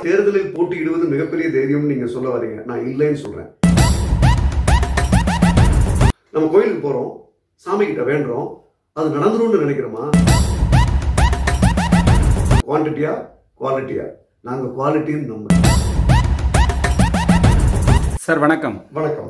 தேர்தலில் போட்டியிடுவது மிகப்பெரிய தைரியம் நீங்க சொல்ல வரீங்க நான் இல்லைன்னு சொல்றேன் நம்ம கோயிலுக்கு போறோம் சாமி கிட்ட வேண்டுறோம் அது நடந்துரும்னு நினைக்கிறோமா குவான்டிட்டியா குவாலிட்டியா நாங்க குவாலிட்டின்னு நம்புறோம் சார் வணக்கம் வணக்கம்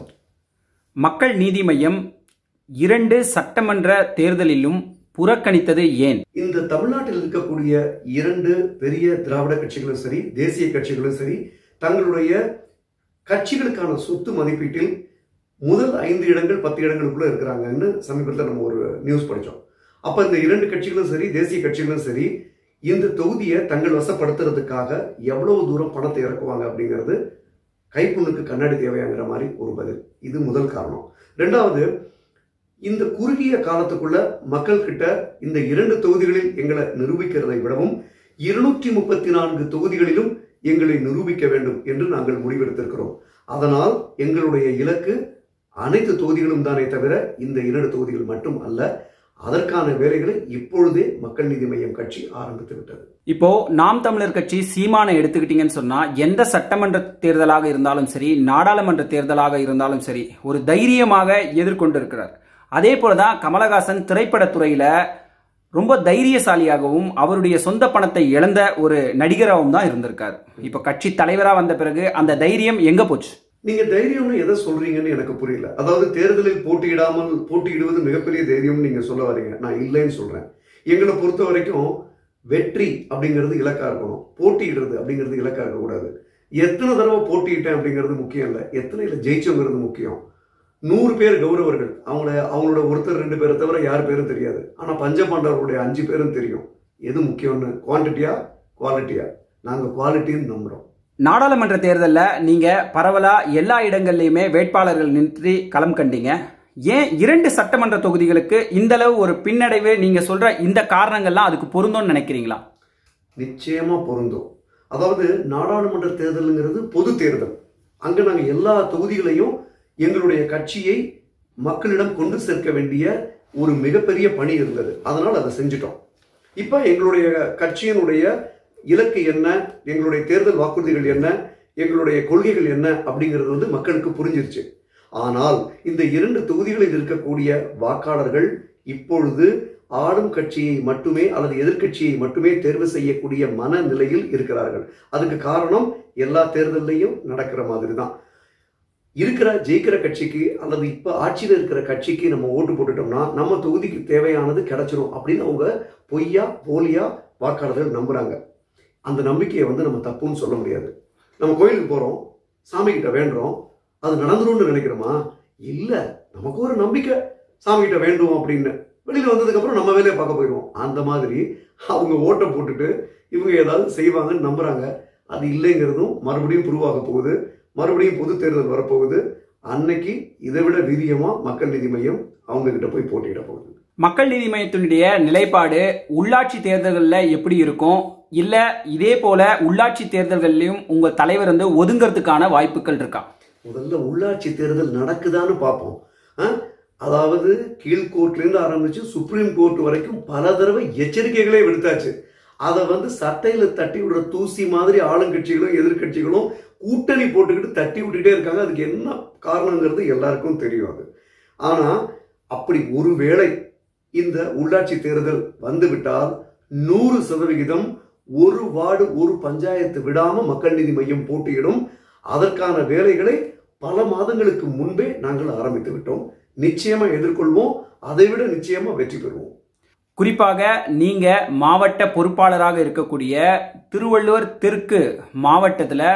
மக்கள் நீதி மையம் இரண்டு சட்டமன்ற தேர்தலிலும் புறக்கணித்தது ஏன் இந்த தமிழ்நாட்டில் இருக்கக்கூடிய இரண்டு பெரிய திராவிட கட்சிகளும் சரி தேசிய கட்சிகளும் சரி தங்களுடைய கட்சிகளுக்கான சொத்து மதிப்பீட்டில் முதல் ஐந்து இடங்கள் பத்து இடங்களுக்குள்ள இருக்கிறாங்கன்னு சமீபத்தில் நம்ம ஒரு நியூஸ் படித்தோம் அப்ப இந்த இரண்டு கட்சிகளும் சரி தேசிய கட்சிகளும் சரி இந்த தொகுதியை தங்கள் வசப்படுத்துறதுக்காக எவ்வளவு தூரம் பணத்தை இறக்குவாங்க அப்படிங்கிறது கைப்புண்ணுக்கு கண்ணாடி தேவையாங்கிற மாதிரி ஒரு பதில் இது முதல் காரணம் ரெண்டாவது இந்த குறுகிய காலத்துக்குள்ள மக்கள் கிட்ட இந்த இரண்டு தொகுதிகளில் எங்களை நிரூபிக்கிறதை விடவும் இருநூற்றி முப்பத்தி நான்கு தொகுதிகளிலும் எங்களை நிரூபிக்க வேண்டும் என்று நாங்கள் முடிவெடுத்திருக்கிறோம் அதனால் எங்களுடைய இலக்கு அனைத்து தொகுதிகளும் தானே தவிர இந்த இரண்டு தொகுதிகள் மட்டும் அல்ல அதற்கான வேலைகளை இப்பொழுதே மக்கள் நீதி மையம் கட்சி ஆரம்பித்து விட்டது இப்போ நாம் தமிழர் கட்சி சீமானை எடுத்துக்கிட்டீங்கன்னு சொன்னா எந்த சட்டமன்ற தேர்தலாக இருந்தாலும் சரி நாடாளுமன்ற தேர்தலாக இருந்தாலும் சரி ஒரு தைரியமாக எதிர்கொண்டிருக்கிறார் அதே போலதான் கமலஹாசன் திரைப்படத்துறையில ரொம்ப தைரியசாலியாகவும் அவருடைய சொந்த பணத்தை இழந்த ஒரு நடிகராகவும் தான் இருந்திருக்காரு இப்போ கட்சி தலைவராக வந்த பிறகு அந்த தைரியம் எங்க போச்சு நீங்க தைரியம்னு எதை சொல்றீங்கன்னு எனக்கு புரியல அதாவது தேர்தலில் போட்டியிடாமல் போட்டியிடுவது மிகப்பெரிய தைரியம்னு நீங்க சொல்ல வரீங்க நான் இல்லைன்னு சொல்றேன் எங்களை பொறுத்த வரைக்கும் வெற்றி அப்படிங்கிறது இலக்கா இருக்கணும் போட்டியிடுறது அப்படிங்கிறது இலக்கா இருக்கக்கூடாது எத்தனை தடவை போட்டியிட்டேன் அப்படிங்கிறது முக்கியம் இல்லை எத்தனைல ஜெயிச்சோங்கிறது முக்கியம் நூறு பேர் கௌரவர்கள் அவங்கள அவங்களோட ஒருத்தர் ரெண்டு பேரை தவிர யார் பேரும் தெரியாது ஆனா பஞ்சபாண்டவர்களுடைய அஞ்சு பேரும் தெரியும் எது முக்கியம்னு குவான்டிட்டியா குவாலிட்டியா நாங்க குவாலிட்டின்னு நம்புறோம் நாடாளுமன்ற தேர்தலில் நீங்க பரவலா எல்லா இடங்கள்லையுமே வேட்பாளர்கள் நிறுத்தி களம் கண்டீங்க ஏன் இரண்டு சட்டமன்ற தொகுதிகளுக்கு இந்த அளவு ஒரு பின்னடைவு நீங்க சொல்ற இந்த காரணங்கள்லாம் அதுக்கு பொருந்தும்னு நினைக்கிறீங்களா நிச்சயமா பொருந்தும் அதாவது நாடாளுமன்ற தேர்தலுங்கிறது பொது தேர்தல் அங்க நாங்க எல்லா தொகுதிகளையும் எங்களுடைய கட்சியை மக்களிடம் கொண்டு சேர்க்க வேண்டிய ஒரு மிகப்பெரிய பணி இருந்தது அதனால் அதை செஞ்சிட்டோம் இப்போ எங்களுடைய கட்சியினுடைய இலக்கு என்ன எங்களுடைய தேர்தல் வாக்குறுதிகள் என்ன எங்களுடைய கொள்கைகள் என்ன அப்படிங்கிறது வந்து மக்களுக்கு புரிஞ்சிருச்சு ஆனால் இந்த இரண்டு தொகுதிகளில் இருக்கக்கூடிய வாக்காளர்கள் இப்பொழுது ஆளும் கட்சியை மட்டுமே அல்லது எதிர்க்கட்சியை மட்டுமே தேர்வு செய்யக்கூடிய மனநிலையில் இருக்கிறார்கள் அதுக்கு காரணம் எல்லா தேர்தல்லையும் நடக்கிற மாதிரி தான் இருக்கிற ஜெயிக்கிற கட்சிக்கு அல்லது இப்ப ஆட்சியில் இருக்கிற கட்சிக்கு நம்ம ஓட்டு போட்டுட்டோம்னா நம்ம தொகுதிக்கு தேவையானது கிடைச்சிரும் அப்படின்னு அவங்க பொய்யா போலியா வாக்காளர்கள் நம்புறாங்க அந்த நம்பிக்கையை வந்து நம்ம தப்புன்னு சொல்ல முடியாது நம்ம கோயிலுக்கு போறோம் சாமி கிட்ட வேண்டுறோம் அது நடந்துரும்னு நினைக்கிறோமா இல்ல நமக்கு ஒரு நம்பிக்கை சாமி கிட்ட வேண்டும் அப்படின்னு வெளியில வந்ததுக்கு அப்புறம் நம்ம வேலையை பார்க்க போயிடுவோம் அந்த மாதிரி அவங்க ஓட்டை போட்டுட்டு இவங்க ஏதாவது செய்வாங்கன்னு நம்புறாங்க அது இல்லைங்கிறதும் மறுபடியும் புருவாக போகுது மறுபடியும் பொது தேர்தல் வரப்போகுது அன்னைக்கு இதை விட வீரியமா மக்கள் நீதி மையம் அவங்க கிட்ட போய் போட்டியிட போகுது மக்கள் நீதி மையத்தினுடைய நிலைப்பாடு உள்ளாட்சி தேர்தல்களில் எப்படி இருக்கும் இல்ல இதே போல உள்ளாட்சி தேர்தல்கள்லையும் உங்க தலைவர் வந்து ஒதுங்கிறதுக்கான வாய்ப்புகள் இருக்கா முதல்ல உள்ளாட்சி தேர்தல் நடக்குதான்னு பார்ப்போம் ஆ? அதாவது கீழ்கோர்ட்லேருந்து ஆரம்பிச்சு சுப்ரீம் கோர்ட் வரைக்கும் பல தடவை எச்சரிக்கைகளே விடுத்தாச்சு அதை வந்து சட்டையில தட்டி விடுற தூசி மாதிரி ஆளுங்கட்சிகளும் எதிர்க்கட்சிகளும் கூட்டணி போட்டுக்கிட்டு தட்டி விட்டுட்டே இருக்காங்க அதுக்கு என்ன காரணங்கிறது எல்லாருக்கும் தெரியும் அது ஆனா அப்படி ஒருவேளை இந்த உள்ளாட்சி தேர்தல் வந்துவிட்டால் நூறு சதவிகிதம் ஒரு வார்டு ஒரு பஞ்சாயத்து விடாம மக்கள் நீதி மையம் போட்டியிடும் அதற்கான வேலைகளை பல மாதங்களுக்கு முன்பே நாங்கள் ஆரம்பித்து விட்டோம் நிச்சயமா எதிர்கொள்வோம் அதை விட நிச்சயமா வெற்றி பெறுவோம் குறிப்பாக நீங்க மாவட்ட பொறுப்பாளராக இருக்கக்கூடிய திருவள்ளுவர் தெற்கு மாவட்டத்தில்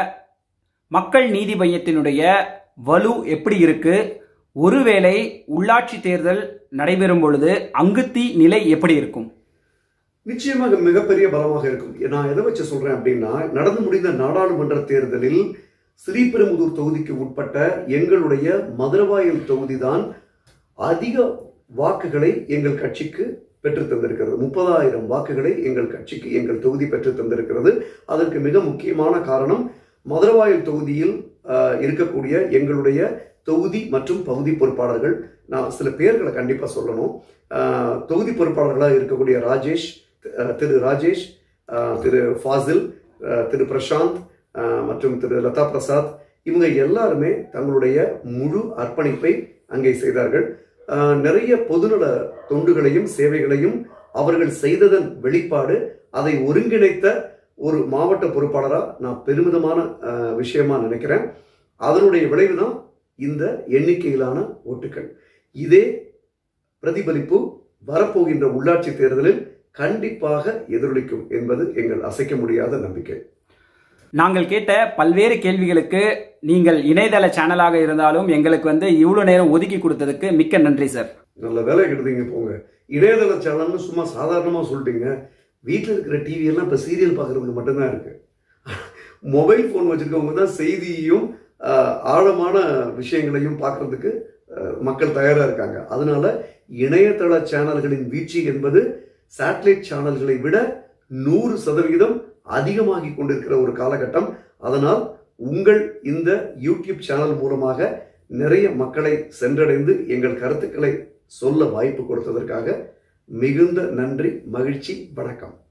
மக்கள் நீதி மையத்தினுடைய வலு எப்படி இருக்கு ஒருவேளை உள்ளாட்சி தேர்தல் நடைபெறும் பொழுது அங்குத்தி நிலை எப்படி இருக்கும் நிச்சயமாக மிகப்பெரிய பலமாக இருக்கும் நான் எதை வச்சு சொல்றேன் அப்படின்னா நடந்து முடிந்த நாடாளுமன்ற தேர்தலில் ஸ்ரீபெரும்புதூர் தொகுதிக்கு உட்பட்ட எங்களுடைய மதுரவாயல் தொகுதி தான் அதிக வாக்குகளை எங்கள் கட்சிக்கு பெற்று தந்திருக்கிறது முப்பதாயிரம் வாக்குகளை எங்கள் கட்சிக்கு எங்கள் தொகுதி பெற்று தந்திருக்கிறது அதற்கு மிக முக்கியமான காரணம் மதுரவாயல் தொகுதியில் ஆஹ், இருக்கக்கூடிய எங்களுடைய தொகுதி மற்றும் பகுதி பொறுப்பாளர்கள் நான் சில பேர்களை கண்டிப்பாக சொல்லணும் ஆஹ், தொகுதி பொறுப்பாளர்களாக இருக்கக்கூடிய ராஜேஷ் அஹ், திரு ராஜேஷ் அஹ், திரு ஃபாசில் அஹ், திரு பிரசாந்த் அஹ், மற்றும் திரு லதா பிரசாத் இவங்க எல்லாருமே தங்களுடைய முழு அர்ப்பணிப்பை அங்கே செய்தார்கள் அஹ், நிறைய பொதுநல தொண்டுகளையும் சேவைகளையும் அவர்கள் செய்ததன் வெளிப்பாடு அதை ஒருங்கிணைத்த ஒரு மாவட்ட பொறுப்பாளரா நான் பெருமிதமான அஹ், விஷயமா நினைக்கிறேன் அதனுடைய விளைவு தான் இந்த எண்ணிக்கையிலான ஓட்டுகள் இதே பிரதிபலிப்பு வரப்போகின்ற உள்ளாட்சி தேர்தலில் கண்டிப்பாக எதிரொலிக்கும் என்பது எங்கள் அசைக்க முடியாத நம்பிக்கை நாங்கள் கேட்ட பல்வேறு கேள்விகளுக்கு நீங்கள் இணையதள சேனலாக இருந்தாலும் எங்களுக்கு வந்து இவ்வளோ நேரம் ஒதுக்கி கொடுத்ததுக்கு மிக்க நன்றி சார் நல்ல வேலை கெடுதீங்க போங்க இணையதள சேனல்னு சும்மா சாதாரணமாக சொல்லிட்டீங்க வீட்டில் இருக்கிற டிவி எல்லாம் இப்போ சீரியல் பார்க்கறதுக்கு மட்டும்தான் இருக்கு மொபைல் ஃபோன் வச்சிருக்கவங்க தான் செய்தியையும் ஆஹ், ஆழமான விஷயங்களையும் பார்க்கறதுக்கு ஆஹ், மக்கள் தயாராக இருக்காங்க அதனால இணையதள சேனல்களின் வீழ்ச்சி என்பது சேட்டலைட் சேனல்களை விட நூறு சதவிகிதம் அதிகமாகி கொண்டிருக்கிற ஒரு காலகட்டம் அதனால் உங்கள் இந்த யூடியூப் சேனல் மூலமாக நிறைய மக்களை சென்றடைந்து எங்கள் கருத்துக்களை சொல்ல வாய்ப்பு கொடுத்ததற்காக மிகுந்த நன்றி மகிழ்ச்சி வணக்கம்